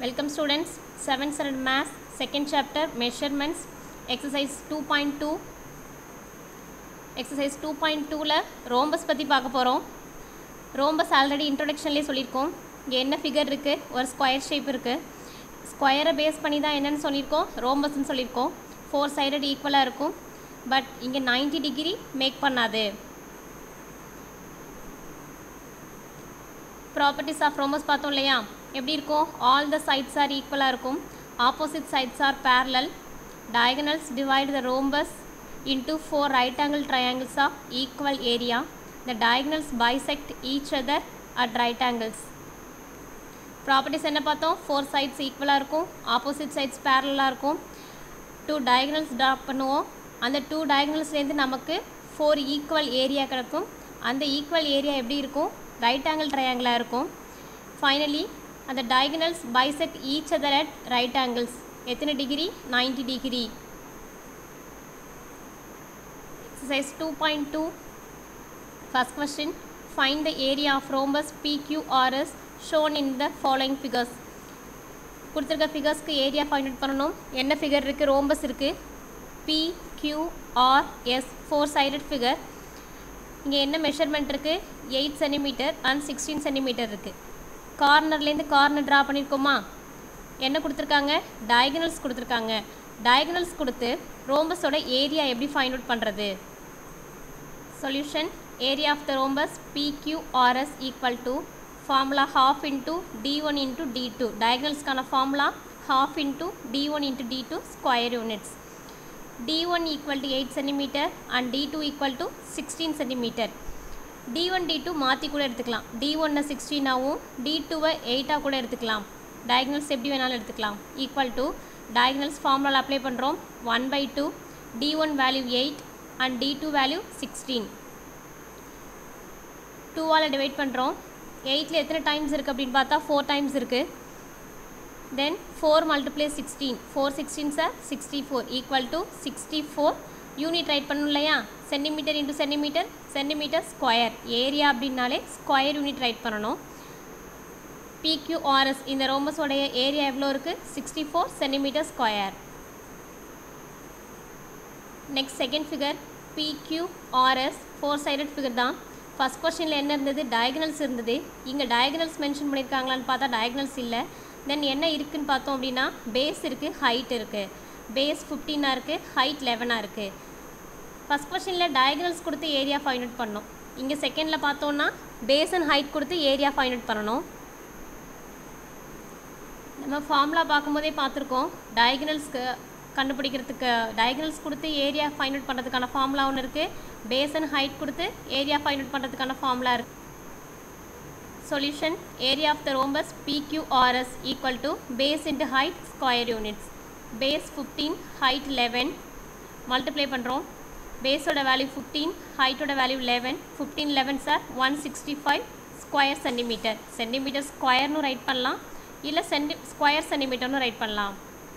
Welcome students, 7th standard math, second chapter measurements, exercise 2.2. Exercise two point டூவில் rhombus பற்றி பார்க்க போகிறோம் rhombus already இன்ட்ரொடக்ஷன்லேயே சொல்லியிருக்கோம் இங்கே என்ன ஃபிகர் இருக்குது ஒரு ஸ்கொயர் ஷேப் இருக்குது ஸ்கொயரை பேஸ் பண்ணி தான் என்னென்னு சொல்லியிருக்கோம் ரோம்பஸ்ன்னு சொல்லியிருக்கோம் ஃபோர் சைடட் ஈக்குவலாக இருக்கும் பட் இங்கே 90 டிகிரி மேக் பண்ணாது ப்ராப்பர்ட்டிஸ் ஆஃப் ரோம்பஸ் பார்த்தோம் இல்லையா எப்படி இருக்கும் ஆல் த சைட்ஸ் ஆர் ஈக்குவலாக இருக்கும் opposite sides are parallel diagonals divide the rhombus into four right angle triangles of equal area the diagonals bisect each other at right angles properties என்ன பார்த்தோம் four sides ஈக்குவலாக இருக்கும் opposite sides பேரலாக இருக்கும் two diagonals drop பண்ணுவோம் அந்த two டயகனல்ஸ்லேருந்து நமக்கு four equal area கிடைக்கும் அந்த ஈக்குவல் ஏரியா எப்படி இருக்கும் ரைட் ஆங்கிள் ட்ரையாங்கிளாக இருக்கும் ஃபைனலி அந்த diagonals bisect each other at right angles எத்தனை degree 90 degree exercise 2.2 first question find the area of rhombus PQRS shown in the following figures கொடுத்துருக்க ஃபிகர்ஸ்க்கு area find out பண்ணணும் என்ன figure இருக்குது rhombus இருக்குது PQRS four sided figure இங்கே என்ன measurement இருக்குது eight centimetre and sixteen centimetre இருக்குது கார்னர்லேருந்து கார்னர் ட்ரா பண்ணியிருக்கோமா என்ன கொடுத்துருக்காங்க டயகனல்ஸ் கொடுத்துருக்காங்க டயகனல்ஸ் கொடுத்து ரோம்பஸோட ஏரியா எப்படி ஃபைண்ட் அவுட் பண்ணுறது solution area of the rhombus PQRS equal to formula half into d one into d two டயகனல்ஸ்க்கான formula half into d one into d two square units d one equal to eight centimetre and d two equal to sixteen centimetre d one d two மாற்றி கூட எடுத்துக்கலாம் D ஒன்னை சிக்ஸ்டீனாகவும் D டூவை எயிட்டாக கூட எடுத்துக்கலாம் diagonals எப்படி வேணாலும் எடுத்துக்கலாம் equal to diagonals formula apply பண்ணுறோம் one by two d one value eight and d two value sixteen டூவால் டிவைட் பண்ணுறோம் எயிட்டில் எத்தனை டைம்ஸ் இருக்குது அப்படின்னு பார்த்தா ஃபோர் டைம்ஸ் இருக்குது then four multiply sixteen four sixteen சார் sixty four equal to sixty four unit right பண்ணணும் இல்லையா centimetre into centimetre centimetre square area அப்படின்னாலே ஸ்கொயர் யூனிட் ரைட் பண்ணணும் பிக்யூஆர்எஸ் இந்த ரோம்பஸோடைய ஏரியா எவ்வளோ இருக்குது sixty four centimetre square next second figure PQRS four sided figure தான் ஃபஸ்ட் கொஷனில் என்ன இருந்தது டயகனல்ஸ் இருந்தது இங்கே டயகனல்ஸ் மென்ஷன் பண்ணியிருக்காங்களான்னு பார்த்தா டயகனல்ஸ் இல்லை தென் என்ன இருக்குதுன்னு பார்த்தோம் அப்படின்னா பேஸ் இருக்குது ஹைட் இருக்குது பேஸ் ஃபிஃப்டீனாக இருக்குது ஹைட் லெவனாக இருக்குது ஃபஸ்ட் கொஷனில் டயகனல்ஸ் கொடுத்து ஏரியா ஃபைண்ட் அவுட் பண்ணோம் இங்கே செகண்டில் பார்த்தோன்னா பேஸ் அண்ட் ஹைட் கொடுத்து ஏரியா ஃபைண்ட் அவுட் பண்ணணும் நம்ம ஃபார்முலா பார்க்கும்போதே பார்த்துருக்கோம் டயகனல்ஸ்க்கு கண்டுபிடிக்கிறதுக்கு டயகனல்ஸ் கொடுத்து ஏரியா ஃபைண்ட் அவுட் பண்ணுறதுக்கான ஃபார்முலா ஒன்று இருக்குது பேஸ் அண்ட் ஹைட் கொடுத்து ஏரியா ஃபைண்ட் அவுட் பண்ணுறதுக்கான ஃபார்முலா இருக்குது solution area of the rhombus PQRS equal to base into height square units base fifteen height eleven multiply பண்ணுறோம் பேஸோட value fifteen ஹைட்டோட value eleven fifteen eleven சார் one sixty five square centimetre centimetre ஸ்கொயர்னு right பண்ணலாம் இல்லை centi square சென்டிமீட்டர்னு right பண்ணலாம்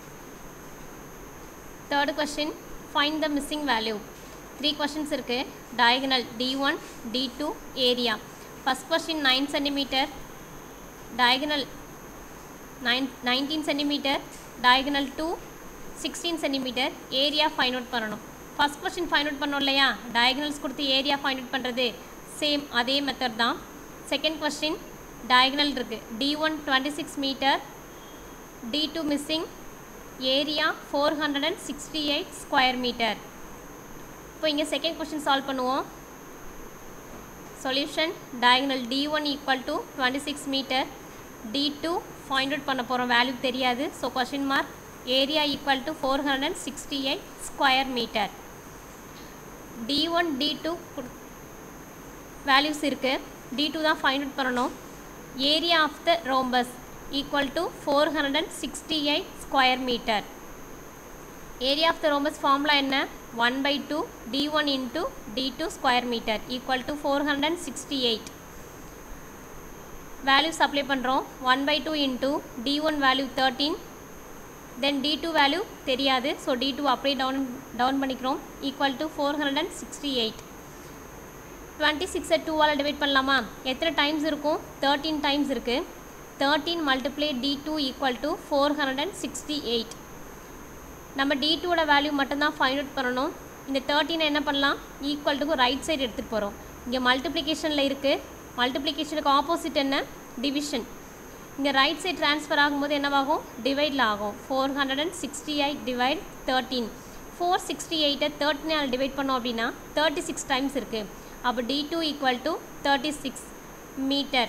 third question find the missing value three questions இருக்குது diagonal d one d two area first question nine centimetre diagonal nine nineteen centimetre diagonal two sixteen centimetre area find out பண்ணணும் first question find out பண்ணோம் இல்லையா diagonals கொடுத்து area find out பண்ணுறது same அதே method தான் second question diagonal இருக்குது d one twenty six metre d two missing area four hundred and sixty eight square metre இப்போ இங்கே செகண்ட் கொஷின் சால்வ் பண்ணுவோம் solution diagonal d one equal to twenty six metre d two find out பண்ண போகிறோம் value தெரியாது so question mark area equal to four hundred and sixty eight square metre d one d two values இருக்குது d two தான் find out பண்ணணும் area of the rhombus equal to four hundred and sixty eight square metre area of the rhombus formula என்ன one by two d one into d two square metre equal to four hundred and sixty eight values apply பண்ணுறோம் one by two into d one value thirteen then d two value தெரியாது so d two அப்படியே down down பண்ணிக்கிறோம் equal to four hundred and sixty eight twenty சிக்ஸை டூவால் divide பண்ணலாமா எத்தனை times இருக்கும் thirteen times இருக்குது thirteen multiply d two equal to four hundred and sixty eight நம்ம டி டூவோட வேல்யூ மட்டும்தான் ஃபைண்ட் அவுட் பண்ணணும் இந்த தேர்ட்டினை என்ன பண்ணலாம் ஈக்குவல் டுக்கு ரைட் சைடு எடுத்துகிட்டு போகிறோம் இங்கே மல்டிப்ளிகேஷனில் இருக்குது மல்டிப்ளிகேஷனுக்கு ஆப்போசிட் என்ன டிவிஷன் இங்கே ரைட் சைடு ட்ரான்ஸ்ஃபர் ஆகும்போது என்னவாகும் டிவைடில் ஆகும் four hundred and sixty eight divide thirteen four sixty எயிட்டை தேர்ட்டினால் டிவைட் பண்ணோம் அப்படின்னா தேர்ட்டி சிக்ஸ் டைம்ஸ் இருக்குது அப்போ d two equal to thirty six metre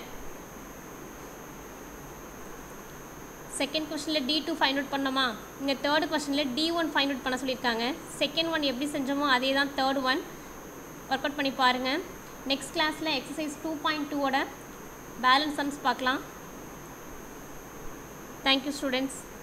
second கொஷனில் டி டூ ஃபைண்ட் அவுட் பண்ணோமா இங்கே தேர்ட் கொஷனில் டி ஒன் ஃபைண்ட் அவுட் பண்ண சொல்லியிருக்காங்க செகண்ட் ஒன் எப்படி செஞ்சோமோ அதே தான் தேர்ட் ஒன் ஒர்க் அவுட் பண்ணி பாருங்கள் நெக்ஸ்ட் கிளாஸில் எக்ஸசைஸ் டூ பாயிண்ட் டூவோட பேலன்ஸ் சம்ஸ் பார்க்கலாம் தேங்க்யூ ஸ்டூடெண்ட்ஸ்